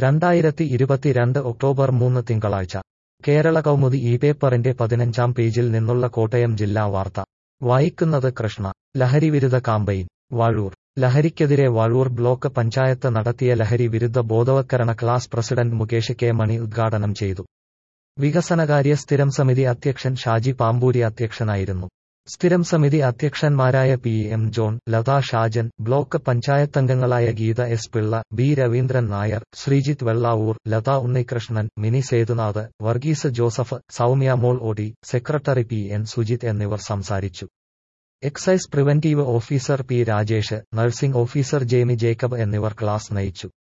രണ്ടായിരത്തി ഇരുപത്തിരണ്ട് ഒക്ടോബർ മൂന്ന് തിങ്കളാഴ്ച കേരള കൗമുദി ഈ പേപ്പറിന്റെ പതിനഞ്ചാം പേജിൽ നിന്നുള്ള കോട്ടയം ജില്ലാ വാർത്ത വായിക്കുന്നത് കൃഷ്ണ ലഹരിവിരുദ്ധ കാമ്പയിൻ വാഴൂർ ലഹരിക്കെതിരെ വാഴൂർ ബ്ലോക്ക് പഞ്ചായത്ത് നടത്തിയ ലഹരി വിരുദ്ധ ബോധവത്കരണ class president Mukesh K Mani ഉദ്ഘാടനം ചെയ്തു വികസനകാര്യ സ്ഥിരം സമിതി അധ്യക്ഷൻ ഷാജി പാമ്പൂരി അധ്യക്ഷനായിരുന്നു സ്ഥിരം സമിതി അധ്യക്ഷന്മാരായ P M John Latha Shajan block പഞ്ചായത്തംഗങ്ങളായ Geetha S Pillai B Raveendran Nair Sreejith Vellavoor Latha Unnikrishnan Mini Sethunath Varghese Joseph Soumya Mol O T secretary P N Sujith എന്നിവർ സംസാരിച്ചു excise preventive officer P Rajesh nursing officer Jaimy Jacob എന്നിവർ ക്ലാസ് നയിച്ചു